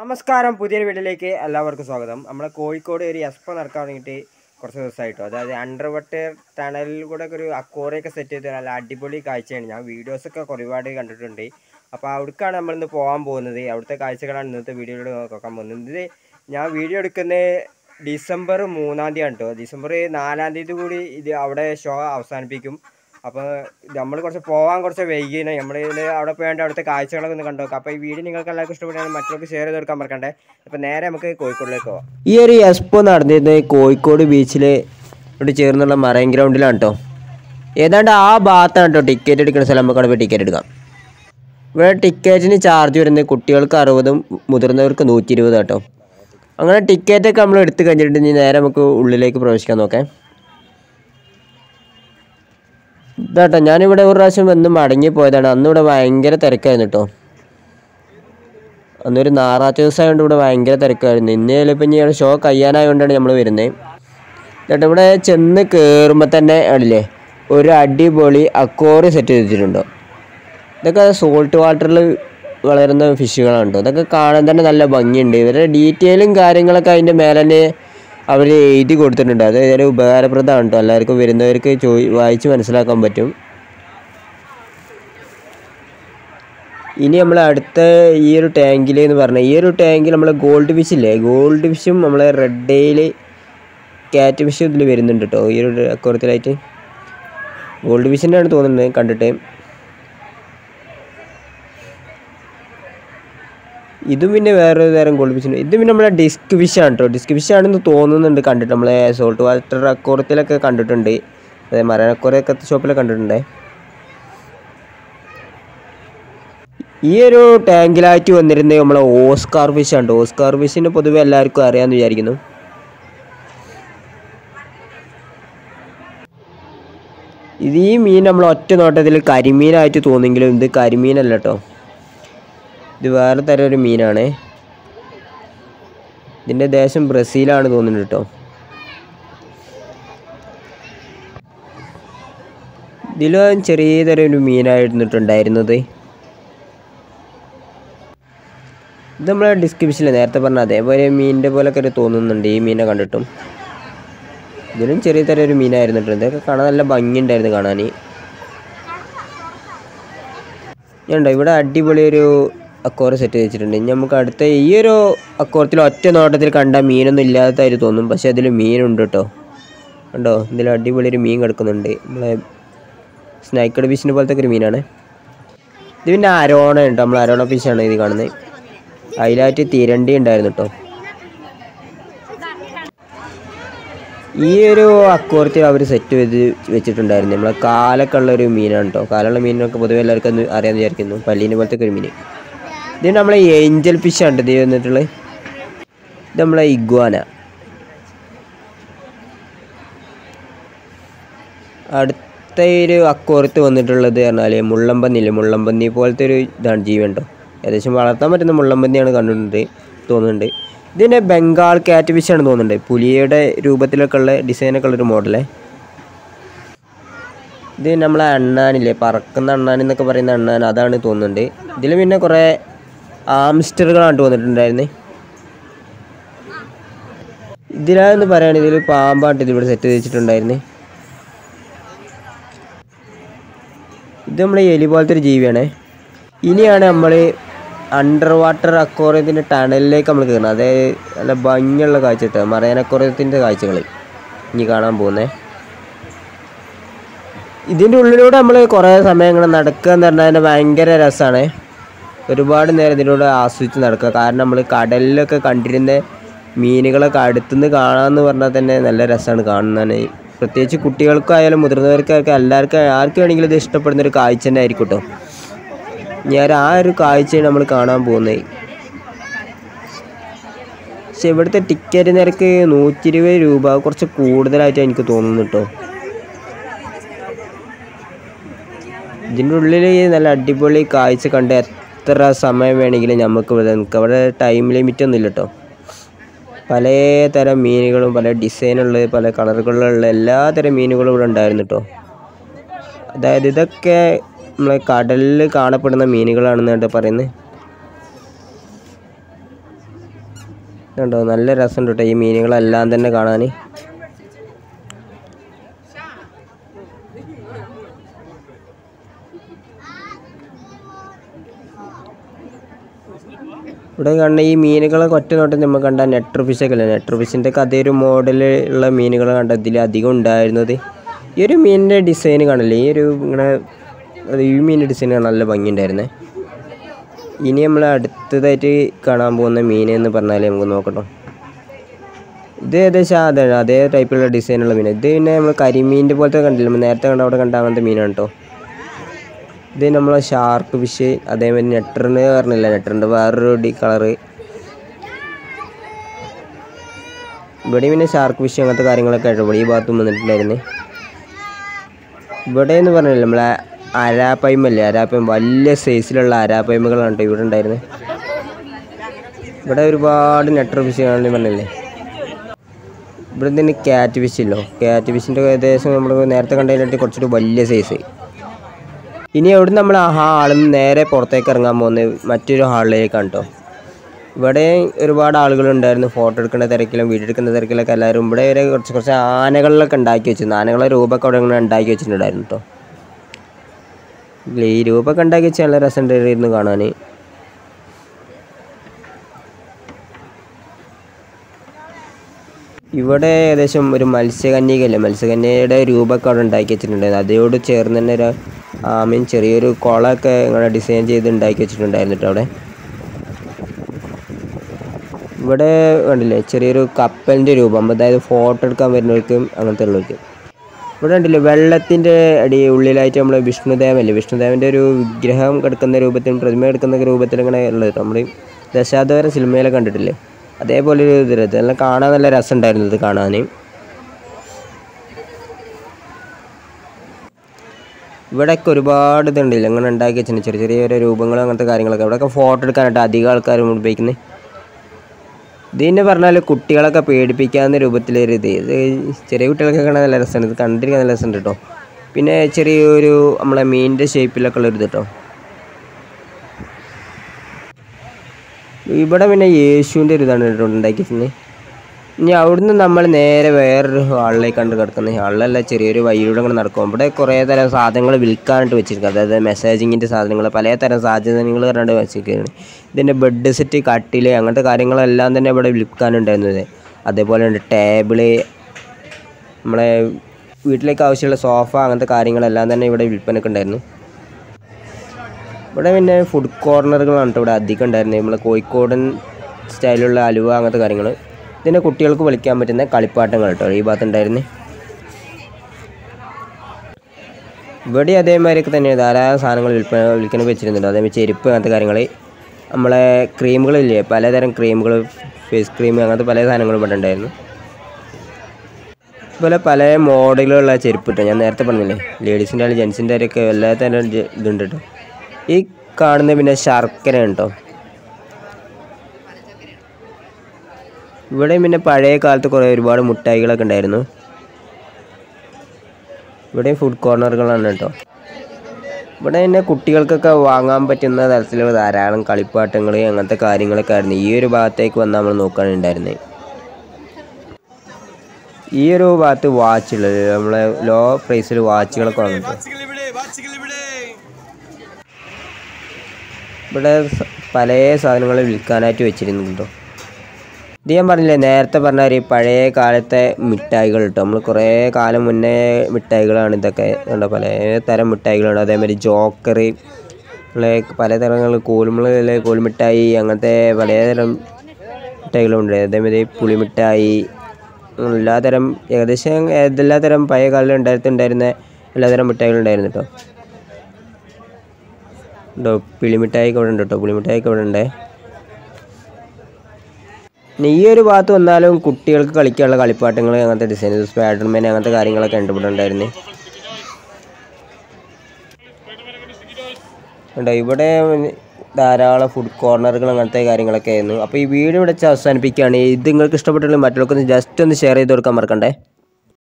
നമസ്കാരം പുതിയൊരു വീഡിയോയിലേക്ക് എല്ലാവർക്കും സ്വാഗതം നമ്മളെ കോഴിക്കോട് ഒരു എക്സ്പോ നടക്കാൻ തുടങ്ങിയിട്ട് കുറച്ച് ദിവസമായിട്ടോ അതായത് അണ്ടർ വാട്ടർ ടണലിൽ കൂടെ ഒക്കെ ഒരു അക്കോറയൊക്കെ സെറ്റ് ചെയ്ത് നല്ല അടിപൊളി കാഴ്ചയാണ് ഞാൻ വീഡിയോസൊക്കെ ഒരുപാട് കണ്ടിട്ടുണ്ട് അപ്പോൾ അവിടേക്കാണ് നമ്മളിന്ന് പോകാൻ പോകുന്നത് അവിടുത്തെ കാഴ്ചകളാണ് ഇന്നത്തെ വീഡിയോയിലൂടെ നോക്കാൻ പോകുന്നത് ഇത് ഞാൻ വീഡിയോ എടുക്കുന്നത് ഡിസംബർ മൂന്നാം തീയതി കേട്ടോ ഡിസംബർ നാലാം തീയതി കൂടി ഇത് അവിടെ ഷോ അവസാനിപ്പിക്കും അപ്പോൾ നമ്മൾ കുറച്ച് പോകാൻ കുറച്ച് വൈകിയാണ് നമ്മൾ ഇതിൽ അവിടെ പോയാണ്ട് അവിടുത്തെ കാഴ്ചകളൊക്കെ ഒന്ന് കണ്ടു നോക്കാം അപ്പോൾ ഈ വീഡിയോ നിങ്ങൾക്ക് എല്ലാവർക്കും ഇഷ്ടപ്പെടുകയാണെങ്കിൽ മറ്റുള്ളവർക്ക് ഷെയർ ചെയ്ത് കൊടുക്കാൻ മറക്കണ്ടേ അപ്പോൾ നേരെ നമുക്ക് കോഴിക്കോടിലേക്ക് പോകാം ഈ ഒരു എക്സ്പോ നടന്നിരുന്നത് കോഴിക്കോട് ബീച്ചിൽ ഇവിടെ ചേർന്നുള്ള മറൈൻ ഗ്രൗണ്ടിലാണ് കേട്ടോ ഏതാണ്ട് ആ ഭാഗത്താണ് കേട്ടോ ടിക്കറ്റ് എടുക്കുന്ന സ്ഥലം നമുക്ക് അവിടെ പോയി ടിക്കറ്റ് എടുക്കാം ഇവിടെ ടിക്കറ്റിന് ചാർജ് വരുന്നത് കുട്ടികൾക്ക് അറുപതും മുതിർന്നവർക്ക് നൂറ്റി ഇരുപത് കേട്ടോ അങ്ങനെ ടിക്കറ്റൊക്കെ നമ്മൾ എടുത്തു കഴിഞ്ഞിട്ട് ഇനി നേരെ നമുക്ക് ഉള്ളിലേക്ക് പ്രവേശിക്കാൻ നോക്കാം ഇതാട്ടോ ഞാനിവിടെ ഒരു പ്രാവശ്യം വന്ന് മടങ്ങി പോയതാണ് അന്ന് ഇവിടെ ഭയങ്കര തിരക്കായിരുന്നു കേട്ടോ അന്നൊരു ഞായറാഴ്ച ദിവസമായതുകൊണ്ട് ഇവിടെ ഭയങ്കര തിരക്കായിരുന്നു ഇന്ന് ചിലപ്പോൾ ഇനി ഷോ കഴിയാനായതുകൊണ്ടാണ് നമ്മൾ വരുന്നത് എന്നിട്ട് ഇവിടെ ചെന്ന് കയറുമ്പോൾ തന്നെ ആണില്ലേ ഒരു അടിപൊളി അക്കോറി സെറ്റ് ചെയ്തിട്ടുണ്ടോ ഇതൊക്കെ സോൾട്ട് വാട്ടറിൽ വളരുന്ന ഫിഷുകളാണ് കേട്ടോ ഇതൊക്കെ കാണാൻ തന്നെ നല്ല ഭംഗിയുണ്ട് ഇവരുടെ ഡീറ്റെയിലും കാര്യങ്ങളൊക്കെ അതിൻ്റെ മേലെ തന്നെ അവർ എഴുതി കൊടുത്തിട്ടുണ്ട് അത് വളരെ ഉപകാരപ്രദമാണ് കേട്ടോ എല്ലാവർക്കും വരുന്നവർക്ക് ചോദി വായിച്ച് മനസ്സിലാക്കാൻ പറ്റും ഇനി നമ്മൾ അടുത്ത ഈ ഒരു ടാങ്കിൽ എന്ന് പറഞ്ഞാൽ ഈ ഒരു ടാങ്കിൽ നമ്മൾ ഗോൾഡ് ഫിഷ് ഇല്ലേ ഗോൾഡ് ഫിഷും നമ്മളെ റെഡ് ഡേയിൽ കാറ്റ് ഫിഷും ഇതിൽ വരുന്നുണ്ട് കേട്ടോ ഈ ഒരു അക്വറത്തിലായിട്ട് ഗോൾഡ് ഫിഷിൻ്റെ ആണ് തോന്നുന്നത് കണ്ടിട്ട് ഇതും പിന്നെ വേറൊരു തരം ഗോൾഡ് ഫിഷ് ഇത് പിന്നെ നമ്മളെ ഡിസ്ക് ഫിഷ് ആണ് കേട്ടോ ഡിസ്ക് ഫിഷ് ആണെന്ന് തോന്നുന്നുണ്ട് കണ്ടിട്ട് നമ്മളെ സോൾട്ട് വാട്ടർ അക്കോറത്തിലൊക്കെ കണ്ടിട്ടുണ്ട് അതെ മറൈൻ അക്കോറയൊക്കെ ഷോപ്പിലൊക്കെ കണ്ടിട്ടുണ്ട് ഈ ഒരു ടാങ്കിലായിട്ട് വന്നിരുന്നത് നമ്മളെ ഓസ്കാർ ഫിഷ് ആണ് ഓസ്കാർ ഫിഷിന് പൊതുവെ എല്ലാവർക്കും അറിയാമെന്ന് വിചാരിക്കുന്നു ഇത് ഈ മീൻ നമ്മൾ ഒറ്റ നോട്ടത്തിൽ കരിമീനായിട്ട് തോന്നെങ്കിലും ഇത് കരിമീനല്ല കേട്ടോ ഇത് വേറെ തരം ഒരു മീനാണ് ഇതിൻ്റെ ദേശം ബ്രസീലാണ് തോന്നുന്നത് കേട്ടോ ഇതിലും ചെറിയ തരം ഒരു മീനായിരുന്നിട്ടുണ്ടായിരുന്നത് ഇത് നമ്മളെ ഡിസ്ക്രിപ്ഷനിൽ നേരത്തെ പറഞ്ഞ അതേപോലെ മീനിൻ്റെ പോലൊക്കെ ഒരു തോന്നുന്നുണ്ട് ഈ മീനെ കണ്ടിട്ടും ഇതിലും ചെറിയ തരം ഒരു മീനായിരുന്നു കേട്ടോ ഇതൊക്കെ കാണാൻ നല്ല ഭംഗിയുണ്ടായിരുന്നു കാണാൻ ഞാനുണ്ടോ ഇവിടെ അടിപൊളി ഒരു അക്കോറ് സെറ്റ് വെച്ചിട്ടുണ്ട് ഇനി നമുക്ക് അടുത്ത ഈ ഒരു അക്കോറത്തിൽ ഒറ്റ നോട്ടത്തിൽ കണ്ട മീനൊന്നും ഇല്ലാത്തതായിട്ട് തോന്നും പക്ഷേ അതിൽ മീനുണ്ട് കേട്ടോ കണ്ടോ ഇതിൽ അടിപൊളി ഒരു മീൻ കിടക്കുന്നുണ്ട് നമ്മളെ സ്നൈക്കഡ് ഫിഷിനെ പോലത്തെ ഒരു മീനാണ് ഇത് പിന്നെ അരോണ ഉണ്ട് നമ്മൾ അരോണ ഫിഷാണ് ഇത് കാണുന്നത് അതിലായിട്ട് തിരണ്ടി ഉണ്ടായിരുന്നു കേട്ടോ ഈ ഒരു അക്വോറത്തിൽ അവർ സെറ്റ് ചെയ്ത് വെച്ചിട്ടുണ്ടായിരുന്നു നമ്മളെ കാലൊക്കെ ഉള്ള ഒരു മീനാണ് കേട്ടോ കാലുള്ള മീനൊക്കെ പൊതുവെ എല്ലാവർക്കും ഒന്ന് അറിയാമെന്ന് വിചാരിക്കുന്നു പല്ലീനെ പോലത്തെ ഒരു മീൻ ഇത് നമ്മളെ ഏഞ്ചൽ ഫിഷ് ആണ് ഇത് വന്നിട്ടുള്ളത് ഇത് നമ്മളെ ഇഗ്വാന അടുത്ത ഒരു അക്കോറത്ത് വന്നിട്ടുള്ളത് പറഞ്ഞാൽ മുള്ളമ്പന്നില്ലേ മുള്ളമ്പന്നി പോലത്തെ ഒരു ഇതാണ് ജീവൻ കേട്ടോ ഏകദേശം വളർത്താൻ പറ്റുന്ന മുള്ളമ്പന്നിയാണ് കണ്ടിട്ടുണ്ട് തോന്നുന്നുണ്ട് ഇതിൻ്റെ ബംഗാൾ കാറ്റ് ഫിഷ് ആണ് തോന്നുന്നുണ്ട് പുലിയുടെ രൂപത്തിലൊക്കെ ഉള്ള ഡിസൈനൊക്കെ ഉള്ളൊരു മോഡലേ ഇത് നമ്മളെ അണ്ണാനില്ലേ പറക്കുന്ന അണ്ണാൻ എന്നൊക്കെ പറയുന്ന അണ്ണാൻ അതാണ് തോന്നുന്നുണ്ട് ഇതിൽ പിന്നെ കുറേ ആംസ്റ്ററുകളാണ് തോന്നിട്ടുണ്ടായിരുന്നത് ഇതിലാന്ന് പറയുകയാണെങ്കിൽ ഇതിൽ പാമ്പാട്ട് ഇതിവിടെ സെറ്റ് ചെയ്ത് വെച്ചിട്ടുണ്ടായിരുന്നേ ഇത് നമ്മളെ എലി പോലത്തെ ഒരു ജീവിയാണേ ഇനിയാണ് നമ്മൾ അണ്ടർ വാട്ടർ അക്വോറിയത്തിൻ്റെ ടണലിലേക്ക് നമ്മൾ കയറുന്നത് അതായത് നല്ല ഭംഗിയുള്ള കാഴ്ച കേട്ടോ മറൈൻ അക്വോറിയത്തിൻ്റെ കാഴ്ചകൾ ഇനി കാണാൻ പോകുന്നത് ഇതിൻ്റെ ഉള്ളിലൂടെ നമ്മൾ കുറേ സമയം ഇങ്ങനെ നടക്കുക എന്ന് പറഞ്ഞാൽ തന്നെ ഭയങ്കര രസമാണ് ഒരുപാട് നേരം ഇതിലൂടെ ആസ്വദിച്ച് നടക്കുക കാരണം നമ്മൾ കടലിലൊക്കെ കണ്ടിരുന്ന മീനുകളൊക്കെ അടുത്തുനിന്ന് കാണാമെന്ന് പറഞ്ഞാൽ തന്നെ നല്ല രസമാണ് കാണുന്നതാണ് പ്രത്യേകിച്ച് കുട്ടികൾക്കായാലും മുതിർന്നവർക്കൊക്കെ എല്ലാവർക്കും ആർക്ക് വേണമെങ്കിലും ഇത് ഇഷ്ടപ്പെടുന്ന ഒരു കാഴ്ച തന്നെ ആയിരിക്കും കേട്ടോ ഞാൻ ആ ഒരു കാഴ്ചയാണ് നമ്മൾ കാണാൻ പോകുന്നത് പക്ഷെ ഇവിടുത്തെ ടിക്കറ്റ് നിരക്ക് നൂറ്റി ഇരുപത് രൂപ കുറച്ച് കൂടുതലായിട്ട് എനിക്ക് തോന്നുന്നു കേട്ടോ ഇതിൻ്റെ ഉള്ളിൽ നല്ല അടിപൊളി കാഴ്ച കണ്ട് എത്ര സമയം വേണമെങ്കിലും നമുക്ക് ഇവിടെ നിൽക്കാം അവിടെ ടൈം ലിമിറ്റ് ഒന്നും ഇല്ല കേട്ടോ പല തരം മീനുകളും പല ഡിസൈനുള്ള പല കളറുകളിലുള്ള എല്ലാ തരം മീനുകളും ഇവിടെ ഉണ്ടായിരുന്നു കേട്ടോ അതായത് ഇതൊക്കെ നമ്മളെ കടലിൽ കാണപ്പെടുന്ന മീനുകളാണെന്നാണ് പറയുന്നത് കണ്ടോ നല്ല രസമുണ്ട് കേട്ടോ ഈ മീനുകളെല്ലാം തന്നെ കാണാൻ ഇവിടെ കാണുന്ന ഈ മീനുകളൊക്കെ ഒറ്റ നോട്ടം നമ്മൾ കണ്ട നെറ്റർ ഫിഷൊക്കെ അല്ലേ നെറ്റർ ഫിഷിൻ്റെ ഒക്കെ അതേ ഒരു മോഡലുള്ള മീനുകൾ കണ്ട ഇതിൽ അധികം ഉണ്ടായിരുന്നത് ഈ ഒരു മീനിൻ്റെ ഡിസൈൻ കാണില്ലേ ഈ ഒരു ഇങ്ങനെ അത് ഈ മീനിൻ്റെ ഡിസൈൻ കാണാൻ നല്ല ഭംഗിയുണ്ടായിരുന്നേ ഇനി നമ്മൾ അടുത്തതായിട്ട് കാണാൻ പോകുന്ന മീൻ എന്ന് പറഞ്ഞാൽ നമുക്ക് നോക്കട്ടോ ഇത് ഏകദേശം അതെ അതേ ടൈപ്പിലുള്ള ഡിസൈനുള്ള മീൻ ഇത് പിന്നെ നമ്മൾ കരിമീനിൻ്റെ പോലത്തെ കണ്ടില്ല നമ്മൾ നേരത്തെ കണ്ട അവിടെ കണ്ട അങ്ങനത്തെ മീനാണ് കേട്ടോ ഇത് നമ്മളെ ഷാർക്ക് ഫിഷ് അതേമാതിരി നെട്ടറിന് പറഞ്ഞില്ല നെട്ടറിൻ്റെ വേറൊരു ഡി കളറ് ഇവിടെ പിന്നെ ഷാർക്ക് ഫിഷ് അങ്ങനത്തെ കാര്യങ്ങളൊക്കെ ആയിട്ട് ഇവിടെ ഈ ഭാഗത്തും വന്നിട്ടുണ്ടായിരുന്നു ഇവിടെ എന്ന് പറഞ്ഞില്ല നമ്മളെ അരാപ്പയ്മല്ലേ അരാപ്പയ്മ വലിയ സൈസിലുള്ള അരാപ്പയ്മകളാണ് കേട്ടോ ഇവിടെ ഉണ്ടായിരുന്നത് ഇവിടെ ഒരുപാട് നെട്ടർ ഫിഷ് കാണുന്നു പറഞ്ഞില്ലേ ഇവിടെ തന്നെ ക്യാറ്റ് ഫിഷ് ഇല്ലോ ക്യാറ്റ് ഫിഷിൻ്റെ ഏകദേശം നമ്മൾ നേരത്തെ കണ്ടതിനായിട്ട് കുറച്ചുകൂടി വലിയ സൈസ് ഇനി അവിടെ നമ്മൾ ആ ഹാളിൽ നിന്ന് നേരെ പുറത്തേക്ക് ഇറങ്ങാൻ പോകുന്നത് മറ്റൊരു ഹാളിലേക്കാണ് കേട്ടോ ഇവിടെ ഒരുപാട് ആളുകളുണ്ടായിരുന്നു ഫോട്ടോ എടുക്കുന്ന തിരക്കിലും വീഡിയോ എടുക്കുന്ന തിരക്കിലൊക്കെ എല്ലാവരും ഇവിടെ വരെ കുറച്ച് കുറച്ച് ആനകളിലൊക്കെ ഉണ്ടാക്കി വെച്ചിരുന്നു ആനകളെ രൂപമൊക്കെ അവിടെ ഇങ്ങനെ ഉണ്ടാക്കി വെച്ചിട്ടുണ്ടായിരുന്നു കേട്ടോ ഈ രൂപമൊക്കെ ഉണ്ടാക്കി വെച്ചാൽ നല്ല രസമുണ്ടായിരുന്നു കാണാൻ ഇവിടെ ഏകദേശം ഒരു മത്സ്യകന്യകയല്ലേ മത്സ്യകന്യയുടെ രൂപമൊക്കെ അവിടെ ഉണ്ടാക്കി വെച്ചിട്ടുണ്ടായിരുന്നു അതോട് ചേർന്ന് തന്നെ ഒരു ആമയും ചെറിയൊരു കുളമൊക്കെ ഇങ്ങനെ ഡിസൈൻ ചെയ്ത് ഉണ്ടാക്കി വെച്ചിട്ടുണ്ടായിരുന്നു കേട്ടോ അവിടെ ഇവിടെ കണ്ടില്ലേ ചെറിയൊരു കപ്പലിൻ്റെ രൂപം അതായത് ഫോട്ടോ എടുക്കാൻ വരുന്നവർക്കും അങ്ങനത്തെ ഉള്ളവർക്കും ഇവിടെ കണ്ടില്ലേ വെള്ളത്തിൻ്റെ അടി ഉള്ളിലായിട്ട് നമ്മൾ വിഷ്ണുദേവല്ലേ വിഷ്ണുദേവൻ്റെ ഒരു വിഗ്രഹം കിടക്കുന്ന രൂപത്തിൽ പ്രതിമ കിടക്കുന്ന രൂപത്തിൽ ഇങ്ങനെ ഉള്ളത് നമ്മൾ ദശാധോര സിനിമയിലൊക്കെ കണ്ടിട്ടില്ലേ അതേപോലെ ഒരു ഇത് നല്ല കാണാൻ നല്ല രസമുണ്ടായിരുന്നു ഇത് കാണാൻ ഇവിടെയൊക്കെ ഒരുപാട് ഇതുണ്ടല്ലോ അങ്ങനെ ഉണ്ടാക്കി വെച്ചിട്ടുണ്ട് ചെറിയ ചെറിയ ഓരോ രൂപങ്ങളും അങ്ങനത്തെ കാര്യങ്ങളൊക്കെ ഇവിടെയൊക്കെ ഫോട്ടോ എടുക്കാനായിട്ട് അധികം ആൾക്കാരും ഉപയോഗിക്കുന്നത് ഇതിനെ പറഞ്ഞാൽ കുട്ടികളൊക്കെ പേടിപ്പിക്കാവുന്ന രൂപത്തിലൊരു ഇത് ഇത് ചെറിയ കുട്ടികളൊക്കെ കാണാൻ നല്ല രസമാണ് ഇത് കണ്ടിരിക്കാൻ നല്ല രസമുണ്ട് കേട്ടോ പിന്നെ ചെറിയൊരു നമ്മളെ മീനിൻ്റെ ഷേപ്പിലൊക്കെ ഉള്ളൊരു ഇത് കേട്ടോ ഇവിടെ പിന്നെ യേശുവിൻ്റെ ഒരു ഇതാണ് കേട്ടോ ഉണ്ടാക്കിയിരുന്നത് ഇനി അവിടുന്ന് നമ്മൾ നേരെ വേറൊരു ഹാളിലേക്ക് കണ്ട് കിടക്കുന്നത് ഹാളിലല്ല ചെറിയൊരു വഴിയിലൂടെ അങ്ങനെ നടക്കും ഇവിടെ കുറേ തരം സാധനങ്ങൾ വിൽക്കാനായിട്ട് വെച്ചിരിക്കുക അതായത് മെസ്സേജിങ്ങിൻ്റെ സാധനങ്ങൾ പലതരം സാധനങ്ങൾ പറഞ്ഞിട്ട് വെച്ചിരിക്കുകയാണ് ഇതിൻ്റെ ബെഡ് സെറ്റ് കട്ടിൽ അങ്ങനത്തെ കാര്യങ്ങളെല്ലാം തന്നെ ഇവിടെ വിൽക്കാനുണ്ടായിരുന്നത് അതേപോലെ ഉണ്ട് ടേബിള് നമ്മളെ വീട്ടിലേക്ക് ആവശ്യമുള്ള സോഫ അങ്ങനത്തെ കാര്യങ്ങളെല്ലാം തന്നെ ഇവിടെ വിൽപ്പനയ്ക്ക് ഉണ്ടായിരുന്നു ഇവിടെ പിന്നെ ഫുഡ് കോർണറുകളാണ് കേട്ടോ ഇവിടെ അധികം ഉണ്ടായിരുന്നത് നമ്മളെ കോഴിക്കോടൻ സ്റ്റൈലുള്ള അലുവ അങ്ങനത്തെ കാര്യങ്ങൾ ഇതിൻ്റെ കുട്ടികൾക്ക് കളിക്കാൻ പറ്റുന്ന കളിപ്പാട്ടങ്ങൾ കേട്ടോ ഈ ഭാഗത്തുണ്ടായിരുന്നു ഇവിടെ അതേമാതിരിയൊക്കെ തന്നെ ധാരാളം സാധനങ്ങൾ വിൽപ്പന വിൽക്കാൻ വെച്ചിരുന്നുണ്ട് അതേമാതിരി ചെരുപ്പ് അങ്ങനത്തെ കാര്യങ്ങൾ നമ്മളെ ക്രീമുകളില്ലേ പലതരം ക്രീമുകൾ ഫേസ് ക്രീം അങ്ങനത്തെ പല സാധനങ്ങളും ഇവിടെ ഉണ്ടായിരുന്നു അതുപോലെ പല മോഡലുകളുള്ള ചെരുപ്പ് കേട്ടോ ഞാൻ നേരത്തെ പറഞ്ഞില്ലേ ലേഡീസിൻ്റെ ആയാലും ജെൻസിൻ്റെ ഒക്കെ എല്ലാ തരം ജെ- ഇതുണ്ട് കേട്ടോ ഈ കാണുന്ന പിന്നെ ശർക്കര കേട്ടോ ഇവിടെ പിന്നെ പഴയ കാലത്ത് കുറേ ഒരുപാട് മുട്ടായികളൊക്കെ ഉണ്ടായിരുന്നു ഇവിടെ ഫുഡ് കോർണറുകളാണ് കേട്ടോ ഇവിടെ തന്നെ കുട്ടികൾക്കൊക്കെ വാങ്ങാൻ പറ്റുന്ന തരത്തിലുള്ള ധാരാളം കളിപ്പാട്ടങ്ങൾ അങ്ങനത്തെ കാര്യങ്ങളൊക്കെ ആയിരുന്നു ഈ ഒരു ഭാഗത്തേക്ക് വന്ന് നമ്മൾ നോക്കാനുണ്ടായിരുന്നത് ഈ ഒരു ഭാഗത്ത് വാച്ചുള്ളത് നമ്മളെ ലോ പ്രൈസിൽ വാച്ചുകളൊക്കെ വാങ്ങുന്നുണ്ട് ഇവിടെ സ- പല സാധനങ്ങൾ വിൽക്കാനായിട്ട് വെച്ചിരുന്നു കേട്ടോ ഇത് ഞാൻ പറഞ്ഞില്ലേ നേരത്തെ പറഞ്ഞ ഒരു പഴയ കാലത്തെ മിഠായികൾ കേട്ടോ നമ്മൾ കുറേ കാലം മുന്നേ മിഠായികളാണ് ഇതൊക്കെ കണ്ടോ പല തരം മിഠായികളുണ്ട് അതേമാതിരി ജോക്കർ പലതരങ്ങൾ കോലുമുള കോൽമിഠായി അങ്ങനത്തെ പലതരം മിഠായികളുണ്ട് അതേമാതിരി പുളിമിഠായി അങ്ങനെ എല്ലാതരം ഏകദേശം എല്ലാതരം പഴയ കാലം ഉണ്ടായിരുന്നുണ്ടായിരുന്ന എല്ലാതരം മിഠായികളുണ്ടായിരുന്നു കേട്ടോ ഉണ്ടോ പുളിമിഠായിക്ക് ഇവിടെ ഉണ്ട് കേട്ടോ പുളിമിഠായിക്ക് ഇവിടെ ഉണ്ട് പിന്നെ ഈ ഒരു ഭാഗത്ത് വന്നാലും കുട്ടികൾക്ക് കളിക്കാനുള്ള കളിപ്പാട്ടങ്ങൾ അങ്ങനത്തെ ഡിസൈൻ സ്പൈഡർമാൻ അങ്ങനത്തെ കാര്യങ്ങളൊക്കെ ഉണ്ട് ഇവിടെ ഉണ്ടായിരുന്നേ ഉണ്ടോ ഇവിടെ ധാരാളം ഫുഡ് കോർണറുകൾ അങ്ങനത്തെ കാര്യങ്ങളൊക്കെ ആയിരുന്നു അപ്പോൾ ഈ വീഡിയോ ഇവിടെ വെച്ച് അവസാനിപ്പിക്കുകയാണ് ഇത് നിങ്ങൾക്ക് ഇഷ്ടപ്പെട്ടിട്ടുണ്ടെങ്കിൽ മറ്റുള്ളവർക്ക് ജസ്റ്റ് ഒന്ന് ഷെയർ ചെയ്ത് കൊടുക്കാൻ മറക്കണ്ടേ